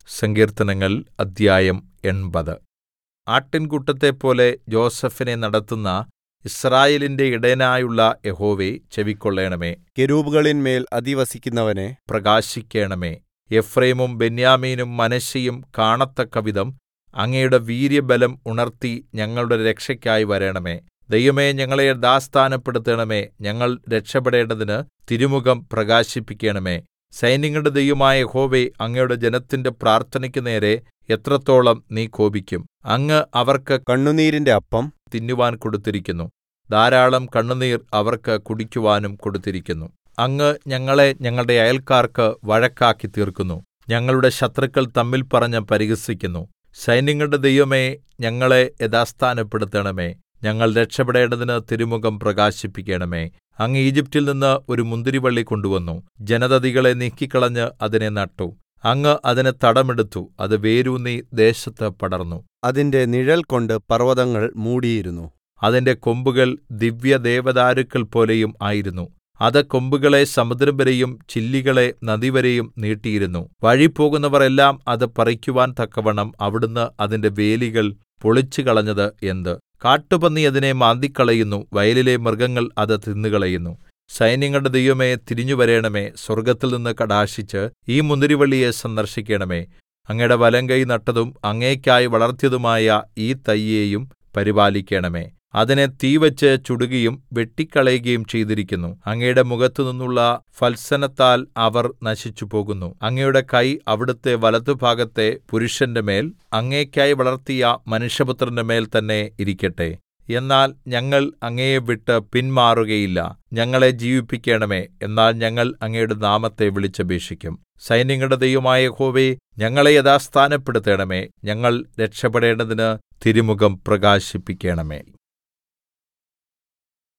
സങ്കീർത്തനങ്ങൾ അദ്ധ്യായം എൺപത് ആട്ടിൻകൂട്ടത്തെപ്പോലെ യോസേഫിനെ നടത്തുന്ന യിസ്രായേലിന്റെ ഇടയനായുള്ള യഹോവേ ചെവിക്കൊള്ളണമേ കെരൂബുകളിന്മേൽ അധിവസിക്കുന്നവനെ പ്രകാശിക്കണമേ എഫ്രയീമും ബെന്യാമീനും മനശ്ശെയും കാണത്തക്കവിധം അങ്ങയുടെ വീര്യബലം ഉണർത്തി ഞങ്ങളുടെ രക്ഷയ്ക്കായി വരണമേ ദൈവമേ ഞങ്ങളെ യഥാസ്ഥാനപ്പെടുത്തണമേ ഞങ്ങൾ രക്ഷപ്പെടേണ്ടതിന് തിരുമുഖം പ്രകാശിപ്പിക്കണമേ സൈന്യങ്ങളുടെ ദൈവമായ യഹോവേ അങ്ങയുടെ ജനത്തിന്റെ പ്രാർത്ഥനയ്ക്ക് നേരെ എത്രത്തോളം നീ കോപിക്കും അങ്ങ് അവർക്ക് കണ്ണുനീരിന്റെ അപ്പം തിന്നുവാൻ കൊടുത്തിരിക്കുന്നു ധാരാളം കണ്ണുനീർ അവർക്ക് കുടിക്കുവാനും കൊടുത്തിരിക്കുന്നു അങ്ങ് ഞങ്ങളെ ഞങ്ങളുടെ അയൽക്കാർക്ക് വഴക്കാക്കി തീർക്കുന്നു ഞങ്ങളുടെ ശത്രുക്കൾ തമ്മിൽ പറഞ്ഞ് പരിഹസിക്കുന്നു സൈന്യങ്ങളുടെ ദൈവമേ ഞങ്ങളെ യഥാസ്ഥാനപ്പെടുത്തണമേ ഞങ്ങൾ രക്ഷപ്പെടേണ്ടതിന് തിരുമുഖം പ്രകാശിപ്പിക്കണമേ അങ്ങ് ഈജിപ്റ്റിൽ നിന്ന് ഒരു മുന്തിരിവള്ളി കൊണ്ടുവന്നു ജനതതികളെ നീക്കിക്കളഞ്ഞ് അതിനെ നട്ടു അങ്ങ് അതിന് തടമെടുത്തു അത് വേരൂന്നി ദേശത്ത് പടർന്നു അതിന്റെ നിഴൽ കൊണ്ട് പർവ്വതങ്ങൾ മൂടിയിരുന്നു അതിന്റെ കൊമ്പുകൾ ദിവ്യദേവദാരുക്കൾ പോലെയും ആയിരുന്നു അത് കൊമ്പുകളെ സമുദ്രം വരെയും ചില്ലികളെ നദിവരെയും നീട്ടിയിരുന്നു വഴിപോകുന്നവർ എല്ലാം അത് പറിക്കുവാൻ തക്കവണ്ണം അവിടുന്ന് അതിന്റെ വേലികൾ പൊളിച്ചുകളഞ്ഞത് എന്ത് കാട്ടുപന്നി അതിനെ മാന്തിക്കളയുന്നു വയലിലെ മൃഗങ്ങൾ അത് തിന്നുകളയുന്നു സൈന്യങ്ങളുടെ ദൈവമേ തിരിഞ്ഞുവരേണമേ സ്വർഗ്ഗത്തിൽനിന്ന് കടാക്ഷിച്ച് ഈ മുന്തിരിവള്ളിയെ സന്ദർശിക്കണമേ അങ്ങയുടെ വലങ്കൈ നട്ടതും അങ്ങേയ്ക്കായി വളർത്തിയതുമായ ഈ തൈയെയും പരിപാലിക്കണമേ അതിനെ തീവച്ച് ചുടുകയും വെട്ടിക്കളയുകയും ചെയ്തിരിക്കുന്നു അങ്ങയുടെ മുഖത്തുനിന്നുള്ള ഫത്സനത്താൽ അവർ നശിച്ചുപോകുന്നു അങ്ങയുടെ കൈ അവിടുത്തെ വലത്തുഭാഗത്തെ പുരുഷന്റെ മേൽ അങ്ങേയ്ക്കായി വളർത്തിയ മനുഷ്യപുത്രന്റെ മേൽ തന്നെ ഇരിക്കട്ടെ എന്നാൽ ഞങ്ങൾ അങ്ങയെ വിട്ട് പിന്മാറുകയില്ല ഞങ്ങളെ ജീവിപ്പിക്കണമേ എന്നാൽ ഞങ്ങൾ അങ്ങയുടെ നാമത്തെ വിളിച്ചപേക്ഷിക്കും സൈന്യങ്ങളുടെ ദൈവമായ യഹോവേ ഞങ്ങളെ യഥാസ്ഥാനപ്പെടുത്തണമേ ഞങ്ങൾ രക്ഷപ്പെടേണ്ടതിന് തിരുമുഖം പ്രകാശിപ്പിക്കണമേ